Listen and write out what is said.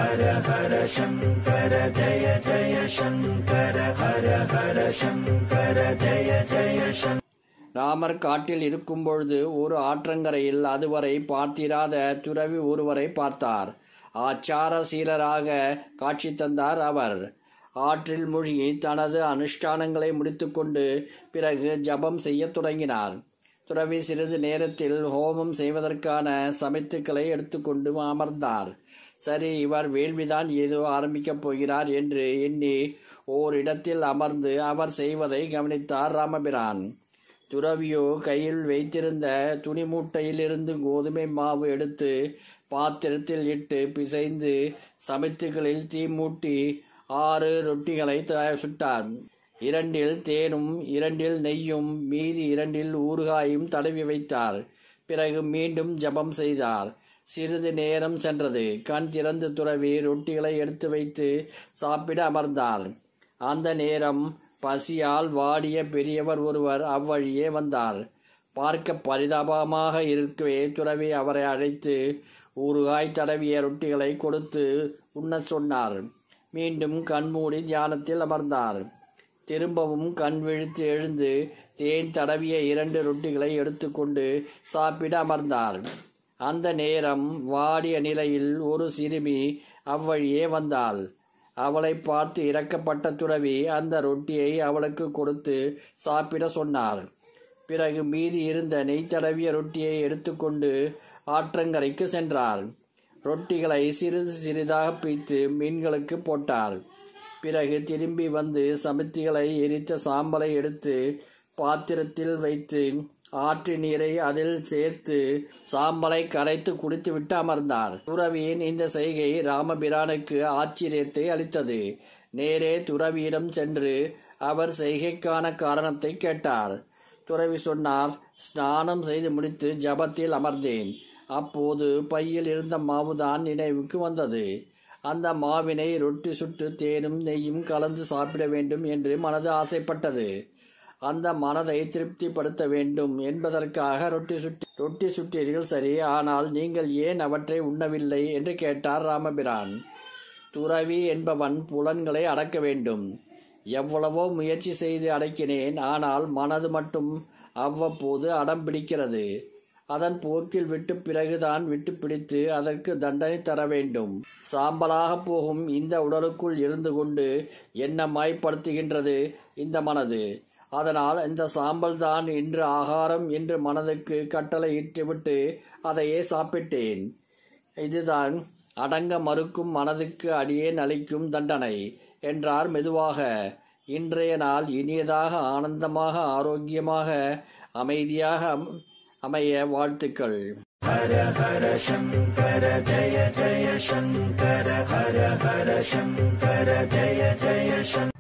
ராமர் காட்டில் இருக்கும்பொழுது ஒரு ஆற்றங்கரையில் அதுவரை பார்த்திராத துறவி ஒருவரை பார்த்தார் ஆச்சார சீலராக காட்சி தந்தார் அவர் ஆற்றில் மூழ்கி தனது அனுஷ்டானங்களை முடித்துக்கொண்டு பிறகு ஜபம் செய்யத் தொடங்கினார் துறவி சிறிது நேரத்தில் ஹோமம் செய்வதற்கான சமைத்துக்களை எடுத்துக்கொண்டு அமர்ந்தார் சரி இவர் வேள்விதான் ஏதோ ஆரம்பிக்கப் போகிறார் என்று எண்ணி ஓரிடத்தில் அமர்ந்து அவர் செய்வதை கவனித்தார் ராமபிரான் துறவியோ கையில் வைத்திருந்த துணி மூட்டையிலிருந்து கோதுமை மாவு எடுத்து பாத்திரத்தில் இட்டு பிசைந்து சமைத்துகளில் தீ மூட்டி ஆறு ரொட்டிகளை த- சுட்டார் இரண்டில் தேனும் இரண்டில் நெய்யும் மீதி இரண்டில் ஊறுகாயும் தடவி வைத்தார் பிறகு மீண்டும் ஜபம் செய்தார் சிறிது நேரம் சென்றது கண் திறந்து துறவி ரொட்டிகளை எடுத்து வைத்து சாப்பிட அமர்ந்தார் அந்த நேரம் பசியால் வாடிய பெரியவர் ஒருவர் அவ்வழியே வந்தார் பார்க்க பரிதாபமாக இருக்கவே துறவி அவரை அழைத்து ஊறுகாய் தடவிய ரொட்டிகளை கொடுத்து உண்ணச் சொன்னார் மீண்டும் கண்மூடி தியானத்தில் அமர்ந்தார் திரும்பவும் கண் விழித்து எழுந்து தேன் தடவிய இரண்டு ரொட்டிகளை எடுத்துக்கொண்டு சாப்பிட அமர்ந்தார் அந்த நேரம் வாடிய நிலையில் ஒரு சிறுமி அவ்வழியே வந்தாள் அவளை பார்த்து இறக்கப்பட்ட துறவி அந்த ரொட்டியை அவளுக்கு கொடுத்து சாப்பிட சொன்னார் பிறகு மீதி இருந்த நெய் தடவிய ரொட்டியை எடுத்துக்கொண்டு ஆற்றங்கரைக்கு சென்றார் ரொட்டிகளை சிறிது சிறிதாக பிய்த்து மீன்களுக்கு போட்டார் பிறகு திரும்பி வந்து சமித்திகளை எரித்த சாம்பலை எடுத்து பாத்திரத்தில் வைத்து ஆற்று நீரை அதில் சேர்த்து சாம்பலை கரைத்து குடித்துவிட்டு அமர்ந்தார் துறவியின் இந்த செய்கை ராமபிரானுக்கு ஆச்சரியத்தை அளித்தது நேரே துறவியிடம் சென்று அவர் செய்கைக்கான காரணத்தை கேட்டார் துறவி சொன்னார் ஸ்நானம் செய்து முடித்து ஜபத்தில் அமர்ந்தேன் அப்போது பையில் இருந்த மாவுதான் நினைவுக்கு வந்தது அந்த மாவினை ரொட்டி சுட்டு தேனும் நெய்யும் கலந்து சாப்பிட வேண்டும் என்று மனது ஆசைப்பட்டது அந்த மனதை திருப்திப்படுத்த வேண்டும் என்பதற்காக ரொட்டி சுட்டி ரொட்டி சுட்டீர்கள் சரி ஆனால் நீங்கள் ஏன் அவற்றை உண்ணவில்லை என்று கேட்டார் ராமபிரான் துறவி என்பவன் புலன்களை அடக்க வேண்டும் எவ்வளவோ முயற்சி செய்து அடக்கினேன் ஆனால் மனது மட்டும் அவ்வப்போது அடம் பிடிக்கிறது அதன் போக்கில் விட்டு பிறகுதான் விட்டு பிடித்து அதற்கு தண்டனை தர வேண்டும் சாம்பலாக போகும் இந்த உடலுக்குள் இருந்து கொண்டு என்ன மாய்ப்படுத்துகின்றது இந்த மனது அதனால் இந்த சாம்பல் தான் இன்று ஆகாரம் என்று மனதுக்கு கட்டளை இட்டுவிட்டு அதையே சாப்பிட்டேன் இதுதான் அடங்க மறுக்கும் மனதுக்கு அடியேன் அளிக்கும் தண்டனை என்றார் மெதுவாக இன்றைய நாள் இனியதாக ஆனந்தமாக ஆரோக்கியமாக அமைதியாக அம்- அமைய வாழ்த்துக்கள் ஹர ஹர சங்கர ஜய ஜய சங்கர ஹர ஹர சங்கர ஜய ஜய சங்கர